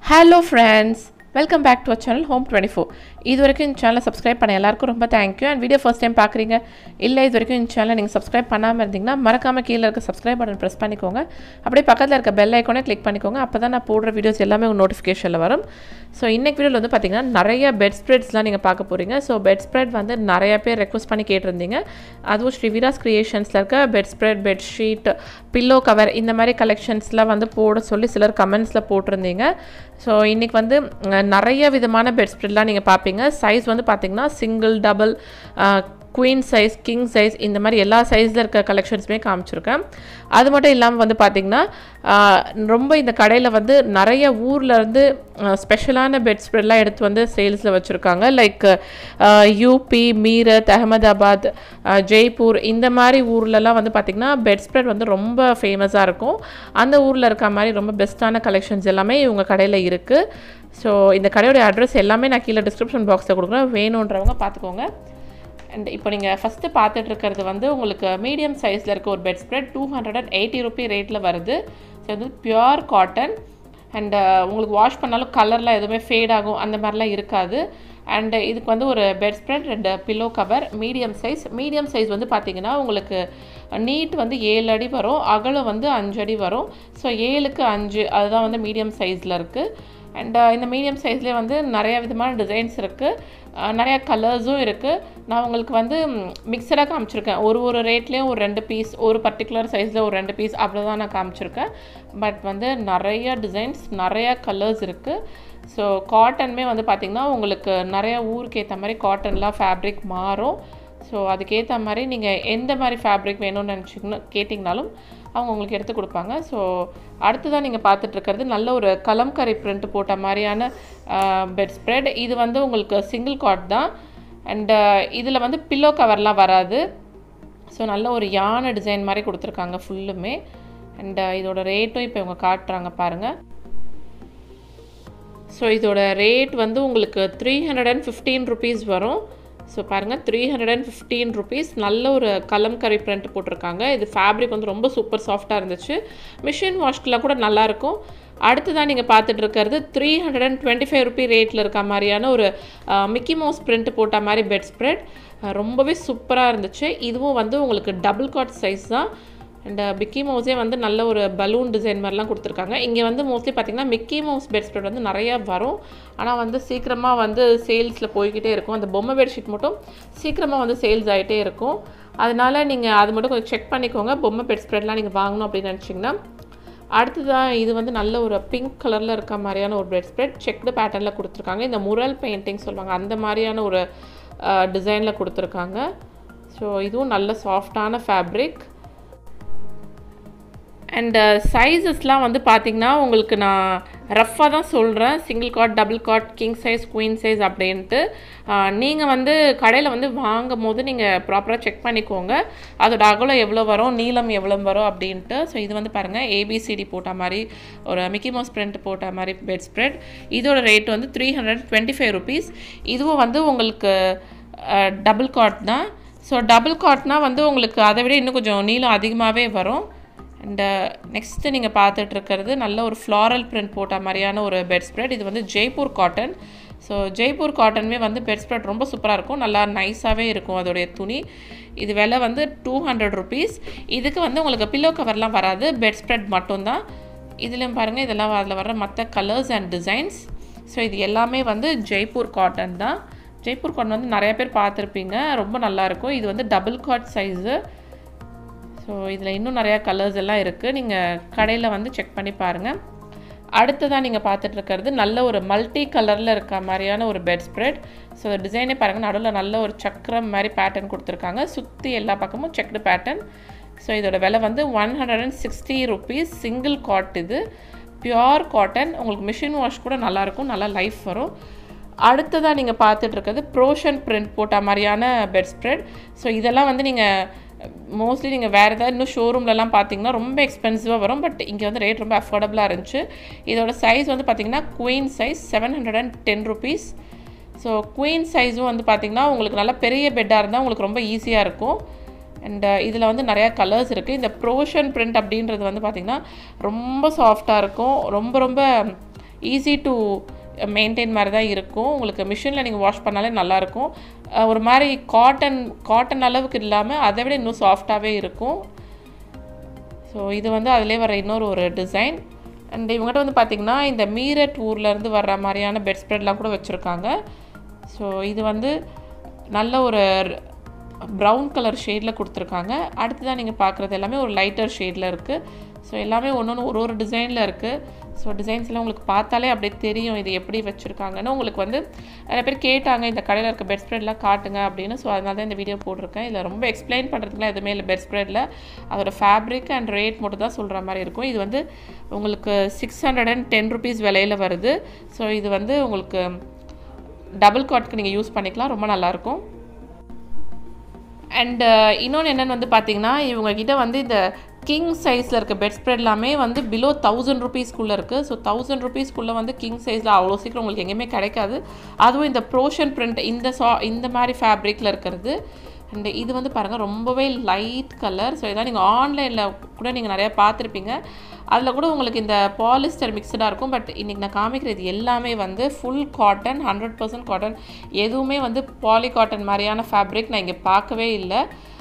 hello friends welcome back to our channel home twenty four இது வரைக்கும் இந்த சேனலை சப்ஸ்கிரைப் பண்ண எல்லாருக்கும் ரொம்ப thank you and video first time பார்க்குறீங்க இல்லை இது வரைக்கும் இந்த சேனலை நீங்கள் சப்ஸ்கிரைப் பண்ணாமல் இருந்தீங்கன்னா மறக்காமல் கீழே இருக்க சப்ஸ்கிரைப் பட்டன் ப்ரெஸ் பண்ணிக்கோங்க அப்படியே பக்கத்தில் இருக்க பெல் ஐக்கானே கிளிக் பண்ணிக்கோங்க அப்போ தான் நான் போடுற வீடியோஸ் எல்லாமே உங்கள் நோட்டிஃபிகேஷனில் வரும் ஸோ இன்னைக்கு வீடியோவில் வந்து பார்த்தீங்கன்னா நிறைய பெட் ஸ்ப்ரெட்ஸ்லாம் நீங்கள் பார்க்க போகிறீங்க ஸோ பெட் ஸ்ப்ரெட் வந்து நிறைய பேர் ரெக்வஸ்ட் பண்ணி கேட்டிருந்தீங்க அதுவும் ஸ்ரீவிராஸ் கிரியேஷன்ஸில் இருக்க bedspread bed sheet pillow cover இந்த மாதிரி கலெக்ஷன்ஸ்லாம் வந்து போட சொல்லி சிலர் கமெண்ட்ஸில் போட்டிருந்தீங்க ஸோ இன்றைக்கி வந்து அஹ், நிறைய விதமான பெட் ஸ்ப்ரெட்லாம் நீங்கள் பார்ப்பீங்க சைஸ் வந்து பார்த்தீங்கன்னா single double queen size king size இந்த மாதிரி எல்லா சைஸில் இருக்க கலெக்ஷன்ஸுமே காமிச்சிருக்கேன் அது மட்டும் இல்லாமல் வந்து பார்த்திங்கன்னா ஆஹ், ரொம்ப இந்த கடையில் வந்து நிறைய ஊர்ல இருந்து ஸ்பெஷலான பெட் ஸ்ப்ரெட்லாம் எடுத்து வந்து சேல்ஸில் வச்சுருக்காங்க like UP Meerut Ahmedabad ah, Jaipur இந்த மாதிரி ஊர்லலாம் வந்து பார்த்திங்கன்னா பெட் ஸ்ப்ரெட் வந்து ரொம்ப ஃபேமஸாக இருக்கும் அந்த ஊரில் இருக்க மாதிரி ரொம்ப பெஸ்ட்டான கலெக்ஷன்ஸ் எல்லாமே இவங்க கடையில் இருக்குது ஸோ இந்த கடையோட அட்ரஸ் எல்லாமே நான் கீழே டிஸ்கிரிப்ஷன் பாக்ஸில் கொடுக்குறேன் வேணுன்றவங்க பார்த்துக்கோங்க அண்ட் இப்போ நீங்கள் ஃபஸ்ட்டு பார்த்துட்டு இருக்கிறது வந்து உங்களுக்கு மீடியம் சைஸில் இருக்க ஒரு bedspread two hundred and eighty rupee ரேட்டில் வருது ஸோ வந்து பியூர் காட்டன் அண்ட் உங்களுக்கு வாஷ் பண்ணாலும் கலர்லாம் எதுவுமே ஃபேட் ஆகும் அந்த மாதிரிலாம் இருக்காது அண்ட் இதுக்கு வந்து ஒரு பெட் ஸ்ப்ரெட் ரெண்டு pillow cover medium size medium size வந்து பார்த்தீங்கன்னா உங்களுக்கு நீட் வந்து ஏழு அடி வரும் அகலம் வந்து அஞ்சு அடி வரும் ஸோ ஏழுக்கு அஞ்சு அதுதான் வந்து மீடியம் சைஸில் இருக்குது அண்ட் இந்த மீடியம் சைஸ்லேயே வந்து நிறைய விதமான டிசைன்ஸ் இருக்குது நிறைய கலர்ஸும் இருக்குது நான் உங்களுக்கு வந்து மிக்சடாக காமிச்சிருக்கேன் ஒரு ஒரு ரேட்லேயும் ஒரு ரெண்டு பீஸ் ஒரு பர்டிகுலர் சைஸில் ஒரு ரெண்டு பீஸ் அப்படி தான் நான் காமிச்சிருக்கேன் பட் வந்து நிறைய டிசைன்ஸ் நிறைய கலர்ஸ் இருக்குது ஸோ காட்டனுமே வந்து பார்த்திங்கன்னா உங்களுக்கு நிறைய ஊருக்கு ஏற்ற மாதிரி காட்டன்லாம் ஃபேப்ரிக் மாறும் ஸோ அதுக்கேற்ற மாதிரி நீங்கள் எந்த மாதிரி ஃபேப்ரிக் வேணும்னு நினச்சிக்கணும் கேட்டிங்கனாலும் அவங்க உங்களுக்கு எடுத்து கொடுப்பாங்க ஸோ அடுத்ததான் நீங்கள் பார்த்துட்டு இருக்கிறது நல்ல ஒரு கலம்கரி பிரிண்ட் போட்ட மாதிரியான பெட் ஸ்ப்ரெட் இது வந்து உங்களுக்கு சிங்கிள் காட் தான் அண்டு இதில் வந்து பில்லோ கவர்லாம் வராது ஸோ நல்ல ஒரு யானை டிசைன் மாதிரி கொடுத்துருக்காங்க ஃபுல்லுமே அண்ட் இதோட ரேட்டும் இப்போ இவங்க காட்டுறாங்க பாருங்கள் ஸோ இதோட ரேட் வந்து உங்களுக்கு three hundred and fifteen rupees வரும் ஸோ பாருங்கள் three hundred and fifteen rupees நல்ல ஒரு கலம்கரி பிரிண்ட் போட்டிருக்காங்க இது ஃபேப்ரிக் வந்து ரொம்ப சூப்பர் சாஃப்டாக இருந்துச்சு மிஷின் வாஷ்க்கெலாம் கூட நல்லாயிருக்கும் அடுத்ததான் நீங்கள் பார்த்துட்டு இருக்கிறது three hundred and twenty five rupee ரேட்டில் இருக்க மாதிரியான ஒரு மிக்கி மவுஸ் பிரிண்ட் போட்ட மாதிரி பெட் ஸ்ப்ரெட் ரொம்பவே சூப்பராக இருந்துச்சு இதுவும் வந்து உங்களுக்கு டபுள் காட் சைஸ் தான் அண்ட் மிக்கி மவுஸே வந்து நல்ல ஒரு பலூன் டிசைன் மாதிரிலாம் கொடுத்துருக்காங்க இங்கே வந்து மோஸ்ட்லி பார்த்திங்கன்னா மிக்கி மவுஸ் பெட் ஸ்ப்ரெட் வந்து நிறையா வரும் ஆனால் வந்து சீக்கிரமாக வந்து சேல்ஸில் போய்கிட்டே இருக்கும் அந்த பொம்மை பெட்ஷீட் மட்டும் சீக்கிரமாக வந்து சேல்ஸ் ஆகிட்டே இருக்கும் அதனால நீங்கள் அது மட்டும் கொஞ்சம் செக் பண்ணிக்கோங்க பொம்மை பெட் ஸ்ப்ரெட்லாம் நீங்கள் வாங்கணும் அப்படின்னு நினச்சிங்கன்னா அடுத்ததான் இது வந்து நல்ல ஒரு பிங்க் கலரில் இருக்க மாதிரியான ஒரு பெட் ஸ்ப்ரெட் செக்டு பேட்டர்னில் கொடுத்துருக்காங்க இந்த முரல் பெயிண்டிங் சொல்லுவாங்க அந்த மாதிரியான ஒரு டிசைனில் கொடுத்துருக்காங்க ஸோ இதுவும் நல்ல சாஃப்டான ஃபேப்ரிக் அண்டு சைஸஸ்லாம் வந்து பார்த்திங்கன்னா உங்களுக்கு நான் ரஃப்பாக தான் சொல்கிறேன் single cot double cot king size queen size அப்படின்ட்டு நீங்கள் வந்து கடையில் வந்து வாங்கும் போது நீங்கள் ப்ராப்பராக செக் பண்ணிக்கோங்க அதோட அகலம் எவ்வளோ வரும் நீளம் எவ்வளோ வரும் அப்படின்ட்டு ஸோ இது வந்து பாருங்கள் ஏபிசிடி போட்ட மாதிரி ஒரு மிக்கி மவுஸ் பிரிண்ட் போட்ட மாதிரி பெட் ஸ்ப்ரெட் இதோட ரேட் வந்து three hundred twenty five rupees இதுவும் வந்து உங்களுக்கு டபுள் காட் தான் ஸோ டபுள் காட்னா வந்து உங்களுக்கு அதை விட இன்னும் கொஞ்சம் நீளம் அதிகமாகவே வரும் அண்டு நெக்ஸ்ட்டு நீங்கள் பார்த்துட்டு இருக்கிறது நல்ல ஒரு ஃப்ளாரல் பிரிண்ட் போட்ட மாதிரியான ஒரு பெட் ஸ்ப்ரெட் இது வந்து ஜெய்ப்பூர் காட்டன் ஸோ ஜெய்ப்பூர் காட்டனுமே வந்து பெட் ஸ்ப்ரெட் ரொம்ப சூப்பராக இருக்கும் நல்லா நைஸாகவே இருக்கும் அதோடைய துணி இது விலை வந்து டூ ஹண்ட்ரட் ருபீஸ் இதுக்கு வந்து உங்களுக்கு பில்லோ கவர்லாம் வராது பெட் ஸ்ப்ரெட் மட்டும்தான் இதுலேயும் பாருங்கள் இதெல்லாம் அதில் வர மற்ற கலர்ஸ் அண்ட் டிசைன்ஸ் ஸோ இது எல்லாமே வந்து ஜெய்ப்பூர் காட்டன் தான் ஜெய்ப்பூர் காட்டன் வந்து நிறைய பேர் பார்த்துருப்பீங்க ரொம்ப நல்லாயிருக்கும் இது வந்து டபுள் காட் சைஸு ஸோ இதில் இன்னும் நிறையா கலர்ஸ் எல்லாம் இருக்குது நீங்கள் கடையில் வந்து செக் பண்ணி பாருங்கள் அடுத்ததாக நீங்கள் பார்த்துட்டு இருக்கிறது நல்ல ஒரு மல்டி கலரில் இருக்க மாதிரியான ஒரு பெட் ஸ்ப்ரெட் ஸோ டிசைனே பாருங்கள் நடுவில் நல்ல ஒரு சக்கரம் மாதிரி பேட்டர்ன் கொடுத்துருக்காங்க சுற்றி எல்லா பக்கமும் செக்டு பேட்டர்ன் ஸோ இதோட விலை வந்து one hundred and sixty rupees single cot இது பியோர் காட்டன் உங்களுக்கு மிஷின் வாஷ் கூட நல்லாயிருக்கும் நல்லா லைஃப் வரும் அடுத்ததாக நீங்கள் பார்த்துட்டு இருக்கிறது ப்ரோஷன் பிரிண்ட் போட்ட மாதிரியான பெட் ஸ்ப்ரெட் ஸோ இதெல்லாம் வந்து நீங்கள் மோஸ்ட்லி நீங்கள் வேறு ஏதாவது இன்னும் ஷோரூம்லலாம் பார்த்தீங்கன்னா ரொம்ப எக்ஸ்பென்சிவாக வரும் பட் இங்கே வந்து ரேட் ரொம்ப அஃபோர்டபுளாக இருந்துச்சு இதோட சைஸ் வந்து பார்த்திங்கன்னா queen size seven hundred and ten rupees so queen சைஸும் வந்து பார்த்திங்கன்னா உங்களுக்கு நல்லா பெரிய பெட்டாக இருந்தால் உங்களுக்கு ரொம்ப ஈஸியாக இருக்கும் அண்ட் இதில் வந்து நிறையா கலர்ஸ் இருக்குது இந்த ப்ரோஷன் பிரிண்ட் அப்படின்றது வந்து பார்த்திங்கன்னா ரொம்ப சாஃப்டாக இருக்கும் ரொம்ப ரொம்ப ஈஸி டு மெயின்டைன் மாதிரி தான் இருக்கும் உங்களுக்கு மிஷினில் நீங்கள் வாஷ் பண்ணாலே நல்லாயிருக்கும் அஹ் ஒரு மாதிரி காட்டன் காட்டன் அளவுக்கு இல்லாமல் அதை விட இன்னும் சாஃப்டாகவே இருக்கும் ஸோ இது வந்து அதிலே வர இன்னொரு ஒரு டிசைன் அண்ட் இவங்ககிட்ட வந்து பார்த்திங்கன்னா இந்த மீரட் ஊர்லேருந்து வர்ற மாதிரியான பெட் ஸ்ப்ரெட்லாம் கூட வச்சுருக்காங்க ஸோ இது வந்து நல்ல ஒரு ப்ரௌன் கலர் ஷேடில் கொடுத்துருக்காங்க அடுத்ததான் நீங்கள் பார்க்குறது எல்லாமே ஒரு லைட்டர் ஷேடில் இருக்குது ஸோ எல்லாமே ஒன்று ஒன்று ஒரு ஒரு டிசைனில் இருக்குது ஸோ டிசைன்ஸ் எல்லாம் உங்களுக்கு பார்த்தாலே அப்படியே தெரியும் இது எப்படி வச்சுருக்காங்கன்னு உங்களுக்கு வந்து நிறைய பேர் கேட்டாங்க இந்த கடையில் இருக்க பெட் ஸ்ப்ரெட்லாம் காட்டுங்க அப்படின்னு ஸோ அதனால தான் இந்த வீடியோ போட்டிருக்கேன் இதில் ரொம்ப எக்ஸ்பிளைன் பண்ணுறதுக்குலாம் எதுவுமே இல்லை பெட் ஸ்ப்ரெட்டில் அதோட ஃபேப்ரிக் அண்ட் ரேட் மட்டும் தான் சொல்கிற மாதிரி இருக்கும் இது வந்து உங்களுக்கு six hundred and ten rupees விலையில் வருது ஸோ இது வந்து உங்களுக்கு டபுள் காட்க்கு நீங்கள் யூஸ் பண்ணிக்கலாம் ரொம்ப நல்லாயிருக்கும் அண்டு இன்னொன்று என்னென்னு வந்து பார்த்தீங்கன்னா இவங்கக்கிட்ட வந்து இந்த கிங் சைஸில் இருக்க பெட் ஸ்ப்ரெட் எல்லாமே வந்து பிலோ தௌசண்ட் ருபீஸ்க்குள்ளே இருக்குது ஸோ தௌசண்ட் ருபீஸ்க்குள்ளே வந்து கிங் சைஸில் அவ்வளோ சீக்கிரம் உங்களுக்கு எங்கேயுமே கிடைக்காது அதுவும் இந்த ப்ரோஷன் பிரிண்ட் இந்த சா இந்த மாதிரி ஃபேப்ரிக்கில் இருக்கிறது அண்ட் இது வந்து பாருங்கள் ரொம்பவே லைட் கலர் ஸோ இதான் நீங்கள் ஆன்லைனில் கூட நீங்கள் நிறையா பார்த்துருப்பீங்க அதில் கூட உங்களுக்கு இந்த பாலிஸ்டர் மிக்சடாக இருக்கும் பட் இன்றைக்கி நான் காமிக்கிறது எல்லாமே வந்து full cotton hundred percent cotton எதுவுமே வந்து பாலி காட்டன் மாதிரியான ஃபேப்ரிக் நான் இங்கே பார்க்கவே இல்லை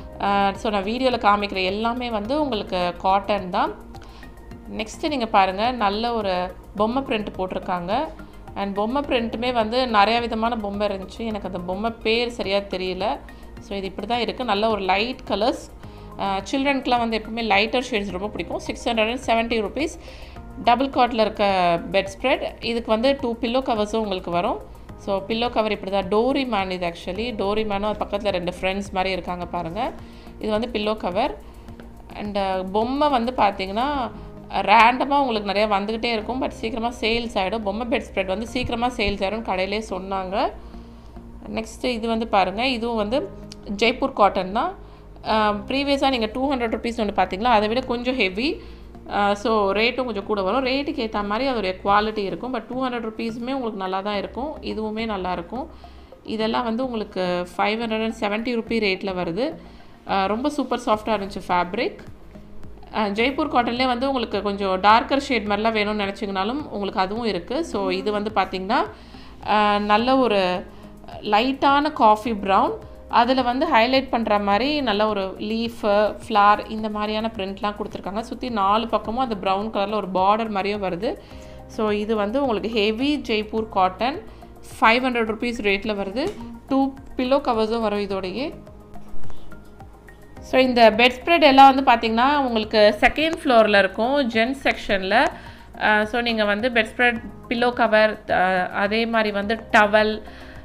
ஸோ நான் வீடியோவில் காமிக்கிற எல்லாமே வந்து உங்களுக்கு காட்டன் தான் நெக்ஸ்ட்டு நீங்கள் பாருங்கள் நல்ல ஒரு பொம்மை பிரிண்ட் போட்டிருக்காங்க அண்ட் பொம்மை பிரிண்ட்டுமே வந்து நிறையா விதமான பொம்மை இருந்துச்சு எனக்கு அந்த பொம்மை பேர் சரியாக தெரியல ஸோ இது இப்படி தான் இருக்குது நல்ல ஒரு லைட் கலர்ஸ் சில்ட்ரனுக்குலாம் வந்து எப்பவுமே லைட்டர் ஷேட்ஸ் ரொம்ப பிடிக்கும் six hundred and seventy rupees double காட்டில் இருக்க பெட் ஸ்ப்ரெட் இதுக்கு வந்து டூ பில்லோ கவர்ஸும் உங்களுக்கு வரும் ஸோ பில்லோ கவர் இப்படி தான் டோரி மேன் இது ஆக்சுவலி டோரி மேனும் அது பக்கத்தில் ரெண்டு ஃப்ரெண்ட்ஸ் மாதிரி இருக்காங்க பாருங்கள் இது வந்து பில்லோ கவர் அண்டு பொம்மை வந்து பார்த்தீங்கன்னா ரேண்டமாக உங்களுக்கு நிறையா வந்துக்கிட்டே இருக்கும் பட் சீக்கிரமாக சேல்ஸ் ஆகிடும் பொம்மை பெட் ஸ்ப்ரெட் வந்து சீக்கிரமாக சேல்ஸ் ஆகிடும் கடையிலே சொன்னாங்க நெக்ஸ்ட்டு இது வந்து பாருங்கள் இதுவும் வந்து ஜெய்ப்பூர் காட்டன் தான் ப்ரீவியஸாக நீங்கள் டூ ஹண்ட்ரட் ருபீஸ் ஒன்று பார்த்தீங்களா அதை விட கொஞ்சம் ஹெவி ஸோ ரேட்டும் கொஞ்சம் கூட வரும் ரேட்டுக்கு ஏற்ற மாதிரி அதோடைய குவாலிட்டி இருக்கும் பட் டூ ஹண்ட்ரட் ருபீஸுமே உங்களுக்கு நல்லா தான் இருக்கும் இதுவுமே நல்லாயிருக்கும் இதெல்லாம் வந்து உங்களுக்கு five hundred and seventy rupee ரேட்டில் வருது ரொம்ப சூப்பர் சாஃப்டாக இருந்துச்சு ஃபேப்ரிக் ஜெய்ப்பூர் காட்டன்லேயே வந்து உங்களுக்கு கொஞ்சம் டார்க்கர் ஷேட் மாதிரிலாம் வேணும்னு நினச்சிங்கனாலும் உங்களுக்கு அதுவும் இருக்குது ஸோ இது வந்து பார்த்திங்கன்னா நல்ல ஒரு லைட்டான காஃபி ப்ரௌன் அதில் வந்து ஹைலைட் பண்ணுற மாதிரி நல்ல ஒரு லீஃபு ஃப்ளார் இந்த மாதிரியான பிரிண்ட்லாம் கொடுத்துருக்காங்க சுற்றி நாலு பக்கமும் அந்த ப்ரௌன் கலரில் ஒரு பார்டர் மாதிரியும் வருது ஸோ இது வந்து உங்களுக்கு heavy Jaipur cotton five hundred rupees ரேட்டில் வருது டூ பில்லோ கவர்ஸும் வரும் இதோடையே ஸோ இந்த பெட் ஸ்ப்ரெட் எல்லாம் வந்து பார்த்திங்கன்னா உங்களுக்கு செகண்ட் ஃப்ளோரில் இருக்கும் ஜென்ஸ் செக்ஷனில் ஸோ நீங்கள் வந்து பெட் ஸ்ப்ரெட் பில்லோ கவர் அதே மாதிரி வந்து டவல்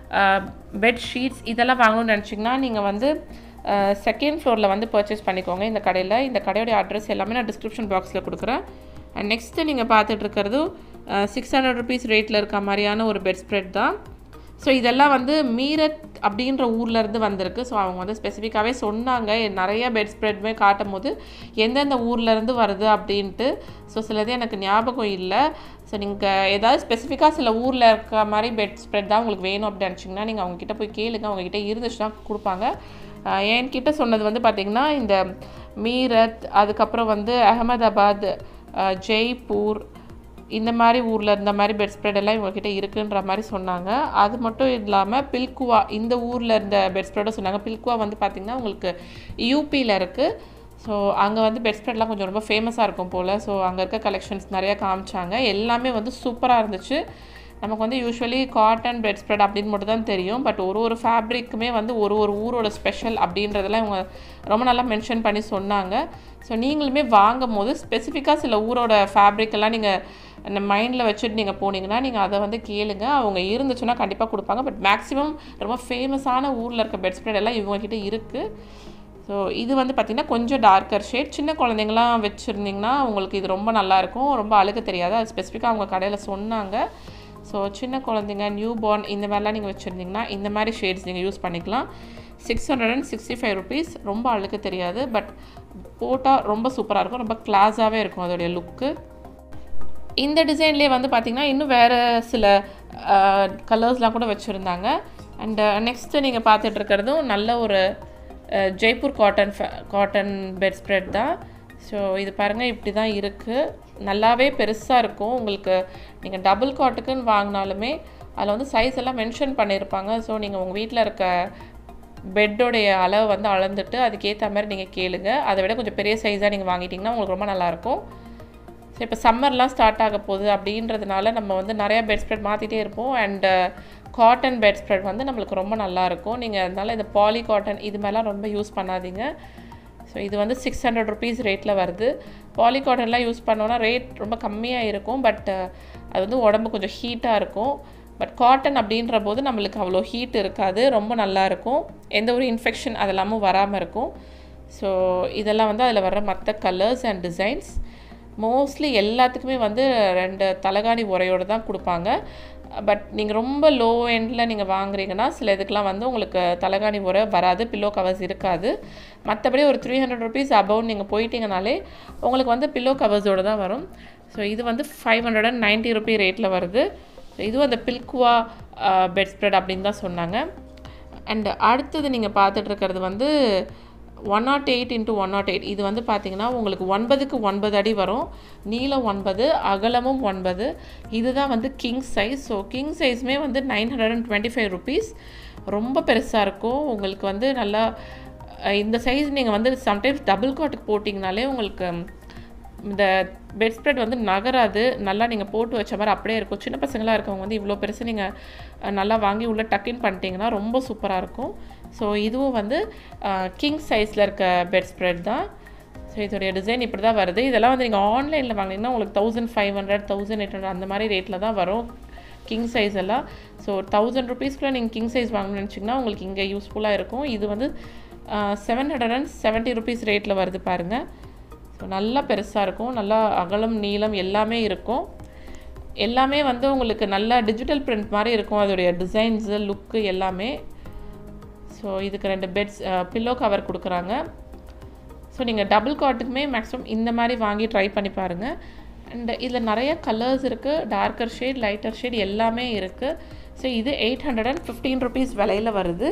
பெட் ஷீட்ஸ் இதெல்லாம் வாங்கணும்னு நினச்சிங்கன்னா நீங்கள் வந்து செகண்ட் ஃப்ளோரில் வந்து பர்ச்சேஸ் பண்ணிக்கோங்க இந்த கடையில் இந்த கடையோடைய அட்ரஸ் எல்லாமே நான் டிஸ்கிரிப்ஷன் பாக்ஸில் கொடுக்குறேன் அண்ட் நெக்ஸ்ட்டு நீங்கள் பார்த்துட்டு இருக்கிறது சிக்ஸ் ஹண்ட்ரட் ருபீஸ் ரேட்டில் இருக்க மாதிரியான ஒரு பெட் ஸ்ப்ரெட் தான் ஸோ இதெல்லாம் வந்து மீரட் அப்படின்ற ஊர்லேருந்து வந்திருக்கு ஸோ அவங்க வந்து ஸ்பெசிஃபிக்காகவே சொன்னாங்க நிறைய பெட் ஸ்ப்ரெட்மே காட்டும் போது எந்தெந்த ஊர்லேருந்து வருது அப்படின்ட்டு ஸோ சிலது எனக்கு ஞாபகம் இல்லை ஸோ நீங்கள் ஏதாவது ஸ்பெசிஃபிக்காக சில ஊரில் இருக்க மாதிரி பெட் ஸ்ப்ரெட் தான் உங்களுக்கு வேணும் அப்படின்னு நினச்சிங்கன்னா நீங்கள் அவங்கக்கிட்ட போய் கேளுங்க அவங்கக்கிட்ட இருந்துச்சுன்னா கொடுப்பாங்க என்கிட்ட சொன்னது வந்து பார்த்திங்கன்னா இந்த மீரத் அதுக்கப்புறம் வந்து அகமதாபாத் ஜெய்ப்பூர் இந்த மாதிரி ஊரில் இருந்த மாதிரி பெட் ஸ்ப்ரெட் எல்லாம் இவங்ககிட்ட இருக்குன்ற மாதிரி சொன்னாங்க அது மட்டும் இல்லாமல் பில்குவா இந்த ஊரில் இருந்த பெட் ஸ்ப்ரெட்டை சொன்னாங்க பில்குவா வந்து பார்த்திங்கன்னா உங்களுக்கு யூபியில் இருக்குது ஸோ அங்கே வந்து பெட் ஸ்ப்ரெட்லாம் கொஞ்சம் ரொம்ப ஃபேமஸாக இருக்கும் போல் ஸோ அங்கே இருக்க கலெக்ஷன்ஸ் நிறையா காமிச்சாங்க எல்லாமே வந்து சூப்பராக இருந்துச்சு நமக்கு வந்து யூஸ்வலி காட்டன் பெட் ஸ்ப்ரெட் அப்படின்னு மட்டும் தான் தெரியும் பட் ஒரு ஒரு ஃபேப்ரிக்குமே வந்து ஒரு ஒரு ஊரோட ஸ்பெஷல் அப்படின்றதெல்லாம் இவங்க ரொம்ப நல்லா மென்ஷன் பண்ணி சொன்னாங்க ஸோ நீங்களுமே வாங்கும் போது ஸ்பெசிஃபிக்காக சில ஊரோட ஃபேப்ரிக் எல்லாம் நீங்கள் அந்த மைண்டில் வச்சுட்டு நீங்கள் போனீங்கன்னா நீங்கள் அதை வந்து கேளுங்க அவங்க இருந்துச்சுன்னா கண்டிப்பாக கொடுப்பாங்க பட் மேக்ஸிமம் ரொம்ப ஃபேமஸான ஊரில் இருக்க பெட் ஸ்ப்ரெட் எல்லாம் இவங்ககிட்ட இருக்குது ஸோ இது வந்து பார்த்திங்கன்னா கொஞ்சம் டார்க்கர் ஷேட் சின்ன குழந்தைங்களாம் வச்சுருந்திங்கன்னா உங்களுக்கு இது ரொம்ப நல்லாயிருக்கும் ரொம்ப அழுக தெரியாது அது ஸ்பெசிஃபிக்காக அவங்க கடையில் சொன்னாங்க ஸோ சின்ன குழந்தைங்க நியூ பார்ன் இந்த மாதிரிலாம் நீங்கள் வச்சுருந்தீங்கன்னா இந்த மாதிரி ஷேட்ஸ் நீங்கள் யூஸ் பண்ணிக்கலாம் six hundred and sixty five rupees ரொம்ப அழுக்கு தெரியாது பட் போட்டால் ரொம்ப சூப்பராக இருக்கும் ரொம்ப கிளாஸாகவே இருக்கும் அதோடைய லுக்கு இந்த டிசைன்லேயே வந்து பார்த்திங்கன்னா இன்னும் வேறு சில கலர்ஸ்லாம் கூட வச்சுருந்தாங்க அண்டு நெக்ஸ்ட்டு நீங்கள் பார்த்துட்டு இருக்கிறதும் நல்ல ஒரு Jaipur cotton cotton bedspread தான் ஸோ இது பாருங்கள் இப்படி தான் இருக்குது நல்லாவே பெருசாக இருக்கும் உங்களுக்கு நீங்கள் டபுள் காட்டுக்குன்னு வாங்கினாலுமே அதில் வந்து சைஸ் எல்லாம் மென்ஷன் பண்ணியிருப்பாங்க ஸோ நீங்கள் உங்கள் வீட்டில் இருக்க பெட்டோடைய அளவு வந்து அளந்துட்டு அதுக்கேற்ற மாதிரி நீங்கள் கேளுங்க அதை விட கொஞ்சம் பெரிய சைஸாக நீங்கள் வாங்கிட்டிங்கன்னா உங்களுக்கு ரொம்ப நல்லாயிருக்கும் ஸோ இப்போ சம்மர்லாம் ஸ்டார்ட் ஆக போகுது அப்படின்றதுனால நம்ம வந்து நிறையா பெட் ஸ்ப்ரெட் மாற்றிட்டே இருப்போம் அண்டு காட்டன் பெட் ஸ்ப்ரெட் வந்து நம்மளுக்கு ரொம்ப நல்லாயிருக்கும் நீங்கள் அதனால் இந்த பாலி காட்டன் இது மாதிரிலாம் ரொம்ப யூஸ் பண்ணாதீங்க ஸோ இது வந்து சிக்ஸ் ஹண்ட்ரட் ருபீஸ் ரேட்டில் வருது பாலி காட்டன்லாம் யூஸ் பண்ணோன்னா ரேட் ரொம்ப கம்மியாக இருக்கும் பட் அது வந்து உடம்பு கொஞ்சம் ஹீட்டாக இருக்கும் பட் காட்டன் அப்படின்ற போது நம்மளுக்கு அவ்வளோ ஹீட் இருக்காது ரொம்ப நல்லாயிருக்கும் எந்த ஒரு இன்ஃபெக்ஷன் அதெல்லாமும் வராமல் இருக்கும் ஸோ இதெல்லாம் வந்து அதில் வர்ற மற்ற கலர்ஸ் அண்ட் டிசைன்ஸ் மோஸ்ட்லி எல்லாத்துக்குமே வந்து ரெண்டு தலகாணி உரையோடு தான் கொடுப்பாங்க பட் நீங்கள் ரொம்ப லோ எண்டில் நீங்கள் வாங்குறீங்கன்னா சில இதுக்கெலாம் வந்து உங்களுக்கு தலகாணி உரை வராது பில்லோ கவர்ஸ் இருக்காது மற்றபடி ஒரு த்ரீ ஹண்ட்ரட் ருபீஸ் அபவ் நீங்கள் போயிட்டீங்கனாலே உங்களுக்கு வந்து பில்லோ கவர்ஸோடு தான் வரும் ஸோ இது வந்து five hundred and ninety rupee ரேட்டில் வருது ஸோ இதுவும் அந்த பில்குவா பெட் ஸ்ப்ரெட் அப்படின்னு தான் சொன்னாங்க அண்ட் அடுத்தது நீங்கள் பார்த்துட்டு இருக்கிறது வந்து one nought eight into one nought eight இது வந்து பார்த்தீங்கன்னா உங்களுக்கு ஒன்பதுக்கு ஒன்பது அடி வரும் நீளம் ஒன்பது அகலமும் ஒன்பது இதுதான் வந்து கிங் சைஸ் ஸோ கிங் சைஸுமே வந்து nine hundred and twenty five rupees ரொம்ப பெருசாக இருக்கும் உங்களுக்கு வந்து நல்லா அஹ், இந்த சைஸ் நீங்கள் வந்து சம்டைம்ஸ் டபுள் காட்டுக்கு போட்டிங்கனாலே உங்களுக்கு இந்த பெட் ஸ்ப்ரெட் வந்து நகராது நல்லா நீங்கள் போட்டு வச்ச மாதிரி அப்படியே இருக்கும் சின்ன பசங்களாக இருக்கவங்க வந்து இவ்வளோ பெருசு நீங்கள் நல்லா வாங்கி உள்ளே டக்கின் பண்ணிட்டீங்கன்னா ரொம்ப சூப்பராக இருக்கும் ஸோ இதுவும் வந்து கிங் சைஸில் இருக்க பெட் ஸ்ப்ரெட் தான் ஸோ இதோடைய டிசைன் இப்படி தான் வருது இதெல்லாம் வந்து நீங்கள் ஆன்லைனில் வாங்கினீங்கன்னா உங்களுக்கு thousand five hundred thousand eight hundred அந்த மாதிரி ரேட்டில் தான் வரும் கிங் சைஸ் எல்லாம் ஸோ தௌசண்ட் ருபீஸ்க்குள்ளே நீங்கள் கிங் சைஸ் வாங்கணும்னு நினச்சிங்கன்னா உங்களுக்கு இங்கே யூஸ்ஃபுல்லாக இருக்கும் இது வந்து seven hundred and seventy rupees ரேட்டில் வருது பாருங்கள் ஸோ நல்லா பெருசாக இருக்கும் நல்லா அகலம் நீளம் எல்லாமே இருக்கும் எல்லாமே வந்து உங்களுக்கு நல்லா டிஜிட்டல் பிரிண்ட் மாதிரி இருக்கும் அதோடைய டிசைன்ஸு லுக்கு எல்லாமே ஸோ இதுக்கு ரெண்டு பெட்ஸ் பில்லோ கவர் கொடுக்குறாங்க ஸோ நீங்கள் டபுள் காட்டுக்குமே மேக்ஸிமம் இந்த மாதிரி வாங்கி ட்ரை பண்ணி பாருங்கள் அண்ட் இதில் நிறைய கலர்ஸ் இருக்குது டார்க்கர் ஷேட் லைட்டர் ஷேட் எல்லாமே இருக்குது ஸோ இது eight hundred and fifteen rupees விலையில் வருது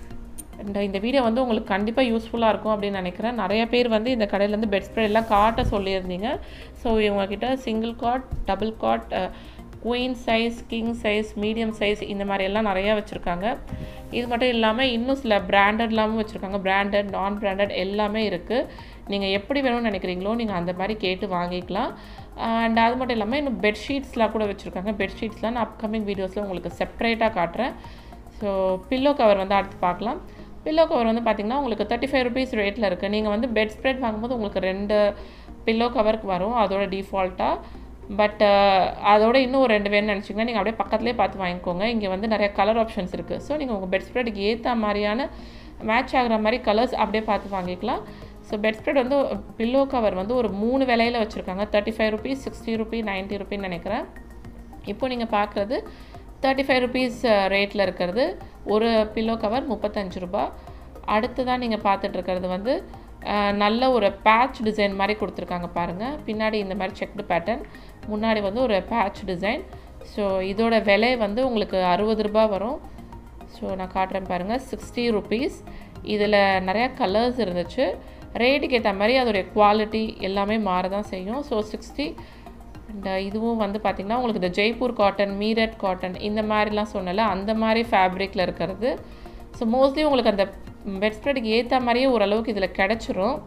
அண்ட் இந்த வீடியோ வந்து உங்களுக்கு கண்டிப்பாக யூஸ்ஃபுல்லாக இருக்கும் அப்படின்னு நினைக்கிறேன் நிறைய பேர் வந்து இந்த கடையிலேருந்து பெட் ஸ்ப்ரெட் எல்லாம் காட்ட சொல்லியிருந்தீங்க ஸோ இவங்கக்கிட்ட single cot double cot queen size king size medium size இந்த மாதிரி எல்லாம் நிறையா வச்சுருக்காங்க இது மட்டும் இல்லாமல் இன்னும் சில பிராண்டட்லாமும் வச்சுருக்காங்க பிராண்டட் நான் பிராண்டட் எல்லாமே இருக்குது நீங்கள் எப்படி வேணும்னு நினைக்கிறீங்களோ நீங்கள் அந்த மாதிரி கேட்டு வாங்கிக்கலாம் அண்ட் அது மட்டும் இல்லாமல் இன்னும் பெட்ஷீட்ஸ்லாம் கூட வச்சுருக்காங்க பெட்ஷீட்ஸ்லாம் நான் அப்கமிங் வீடியோஸில் உங்களுக்கு செப்பரேட்டாக காட்டுறேன் ஸோ பில்லோ கவர் வந்து அடுத்து பார்க்கலாம் பில்லோ கவர் வந்து பார்த்திங்கன்னா உங்களுக்கு தேர்ட்டி ஃபைவ் ருபீஸ் ரேட்டில் இருக்குது நீங்கள் வந்து பெட் ஸ்ப்ரெட் வாங்கும்போது உங்களுக்கு ரெண்டு பில்லோ கவருக்கு வரும் அதோட டிஃபால்ட்டாக பட் அதோட இன்னும் ஒரு ரெண்டு வேணும்னு நினச்சிங்கன்னா நீங்கள் அப்படியே பக்கத்துலேயே பார்த்து வாங்கிக்கோங்க இங்கே வந்து நிறைய கலர் ஆப்ஷன்ஸ் இருக்குது ஸோ நீங்கள் உங்கள் பெட் ஸ்ப்ரெட்டுக்கு ஏற்ற மாதிரியான மேட்ச் ஆகிற மாதிரி கலர்ஸ் அப்படியே பார்த்து வாங்கிக்கலாம் ஸோ பெட் ஸ்ப்ரெட் வந்து பில்லோ கவர் வந்து ஒரு மூணு விலையில் வச்சுருக்காங்க thirty five rupees sixty rupee ninety ருபின்னு நினைக்கிறேன் இப்போ நீங்கள் பார்க்குறது தேர்ட்டி ஃபைவ் ருபீஸ் ரேட்டில் இருக்கிறது ஒரு பில்லோ கவர் முப்பத்தஞ்சு ரூபா அடுத்ததான் நீங்கள் பார்த்துட்டு இருக்கிறது வந்து அஹ், நல்ல ஒரு பேட்ச் டிசைன் மாதிரி கொடுத்துருக்காங்க பாருங்கள் பின்னாடி இந்த மாதிரி செக்டு பேட்டர்ன் முன்னாடி வந்து ஒரு பேட்ச் டிசைன் ஸோ இதோட விலை வந்து உங்களுக்கு அறுபது ரூபாய் வரும் ஸோ நான் காட்டுறேன் பாருங்கள் சிக்ஸ்டி ருபீஸ் இதில் நிறையா கலர்ஸ் இருந்துச்சு ரேட்டுக்கு ஏற்ற மாதிரி அதோடைய குவாலிட்டி எல்லாமே மாற தான் செய்யும் ஸோ சிக்ஸ்டி அண்ட் இதுவும் வந்து பார்த்திங்கன்னா உங்களுக்கு இந்த ஜெய்ப்பூர் காட்டன் மீரட் காட்டன் இந்த மாதிரிலாம் சொன்னல அந்த மாதிரி ஃபேப்ரிக்கில் இருக்கிறது ஸோ மோஸ்ட்லி உங்களுக்கு அந்த பெட் ஸ்ப்ரெட்டுக்கு ஏற்ற மாதிரியே ஓரளவுக்கு இதில் கிடச்சிரும்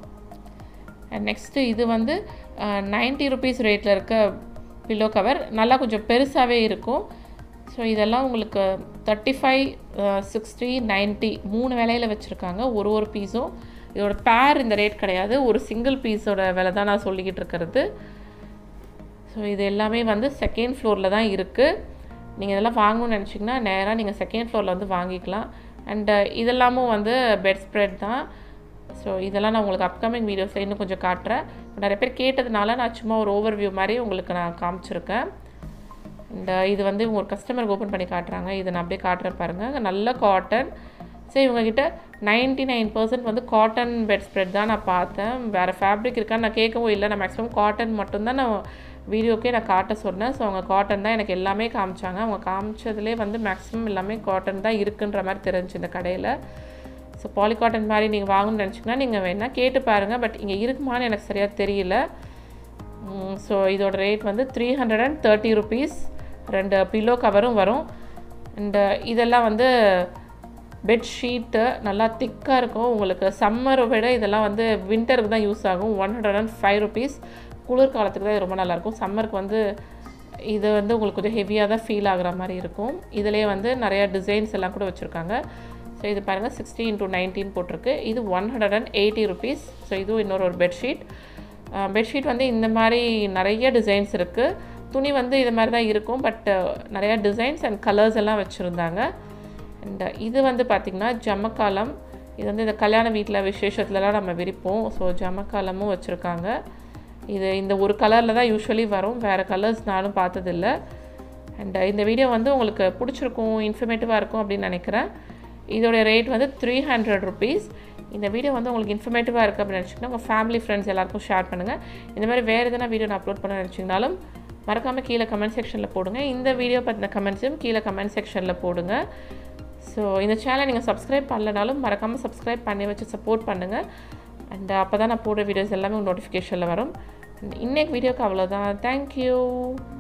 அண்ட் நெக்ஸ்ட்டு இது வந்து நைன்ட்டி ருபீஸ் ரேட்டில் இருக்க பில்லோ கவர் நல்லா கொஞ்சம் பெருசாகவே இருக்கும் ஸோ இதெல்லாம் உங்களுக்கு தேர்ட்டி ஃபைவ் சிக்ஸ்டி நைன்ட்டி மூணு விலையில் வச்சுருக்காங்க ஒரு ஒரு பீஸும் இதோட பேர் இந்த ரேட் கிடையாது ஒரு சிங்கிள் பீஸோட விலை தான் நான் சொல்லிக்கிட்டு இருக்கிறது ஸோ இது எல்லாமே வந்து செகண்ட் ஃப்ளோரில் தான் இருக்குது நீங்கள் இதெல்லாம் வாங்கணும்னு நினச்சிங்கன்னா நேராக நீங்கள் செகண்ட் ஃப்ளோரில் வந்து வாங்கிக்கலாம் அண்டு இதெல்லாமும் வந்து பெட் ஸ்ப்ரெட் தான் ஸோ இதெல்லாம் நான் உங்களுக்கு அப்கமிங் வீடியோஸில் இன்னும் கொஞ்சம் காட்டுறேன் இப்போ நிறைய பேர் கேட்டதுனால நான் சும்மா ஒரு ஓவர்வியூ மாதிரி உங்களுக்கு நான் காமிச்சிருக்கேன் அண்ட் இது வந்து இவங்க ஒரு கஸ்டமருக்கு ஓப்பன் பண்ணி காட்டுறாங்க இதை நான் அப்படியே காட்டுறேன் பாருங்கள் நல்ல காட்டன் சரி இவங்ககிட்ட நைன்ட்டி நைன் பர்சன்ட் வந்து காட்டன் பெட் ஸ்ப்ரெட் தான் நான் பார்த்தேன் வேறு ஃபேப்ரிக் இருக்கான்னு நான் கேட்கவும் இல்லை நான் மேக்ஸிமம் காட்டன் மட்டும்தான் நான் வீடியோக்கே நான் காட்ட சொன்னேன் ஸோ அவங்க காட்டன் தான் எனக்கு எல்லாமே காமிச்சாங்க அவங்க காமிச்சதுலேயே வந்து மேக்ஸிமம் எல்லாமே காட்டன் தான் இருக்குன்ற மாதிரி தெரிஞ்சு இந்த கடையில் ஸோ பாலி காட்டன் மாதிரி நீங்கள் வாங்கணும்னு நினச்சிங்கன்னா நீங்கள் வேணால் கேட்டு பாருங்கள் பட் இங்கே இருக்குமான்னு எனக்கு சரியாக தெரியல ஸோ இதோட ரேட் வந்து three hundred and thirty rupees ரெண்டு பில்லோ கவரும் வரும் அண்டு இதெல்லாம் வந்து பெட்ஷீட்டு நல்லா திக்காக இருக்கும் உங்களுக்கு சம்மரை விட இதெல்லாம் வந்து வின்டருக்கு தான் யூஸ் ஆகும் one hundred and five rupees குளிர்காலத்துக்கு தான் இது ரொம்ப நல்லாயிருக்கும் சம்மருக்கு வந்து இது வந்து உங்களுக்கு கொஞ்சம் ஹெவியாக தான் ஃபீல் ஆகுற மாதிரி இருக்கும் இதிலே வந்து நிறையா டிசைன்ஸ் எல்லாம் கூட வச்சுருக்காங்க ஸோ இது பாருங்கள் சிக்ஸ்டி இன்ட்டு நைன்டீன் போட்டிருக்கு இது one hundred and eighty rupees so இதுவும் இன்னொரு ஒரு பெட்ஷீட் பெட்ஷீட் வந்து இந்த மாதிரி நிறைய டிசைன்ஸ் இருக்குது துணி வந்து இது மாதிரி தான் இருக்கும் பட் நிறையா டிசைன்ஸ் அண்ட் கலர்ஸ் எல்லாம் வச்சுருந்தாங்க அண்ட் இது வந்து பார்த்திங்கன்னா ஜமக்காலம் இது வந்து இந்த கல்யாண வீட்டில் விசேஷத்துலலாம் நம்ம விரிப்போம் ஸோ ஜமக்காலமும் வச்சுருக்காங்க இது இந்த ஒரு கலரில் தான் யூஸ்வலி வரும் வேறு கலர்ஸ் நானும் பார்த்ததில்ல அண்ட் இந்த வீடியோ வந்து உங்களுக்கு பிடிச்சிருக்கும் இன்ஃபர்மேட்டிவாக இருக்கும் அப்படின்னு நினைக்கிறேன் இதோடைய ரேட் வந்து த்ரீ ஹண்ட்ரட் ருபீஸ் இந்த வீடியோ வந்து உங்களுக்கு இன்ஃபர்மேட்டிவாக இருக்குது அப்படின்னு நினச்சிங்கன்னா உங்கள் ஃபேமிலி ஃப்ரெண்ட்ஸ் எல்லாருக்கும் ஷேர் பண்ணுங்கள் இந்த மாதிரி வேறு எதனா வீடியோ நான் அப்லோட் பண்ண நினச்சிங்கனாலும் மறக்காமல் கீழே கமெண்ட் செக்ஷனில் போடுங்க இந்த வீடியோ பற்றின கமெண்ட்ஸையும் கீழே கமெண்ட் செக்ஷனில் போடுங்க ஸோ இந்த சேனலை நீங்கள் சப்ஸ்கிரைப் பண்ணலனாலும் மறக்காமல் சப்ஸ்கிரைப் பண்ணி வச்சு சப்போர்ட் பண்ணுங்கள் அண்ட் அப்போ தான் நான் போடுற வீடியோஸ் எல்லாமே நோட்டிஃபிகேஷனில் வரும் இன்றைக்கு வீடியோக்கு அவ்வளோதான் தேங்க்யூ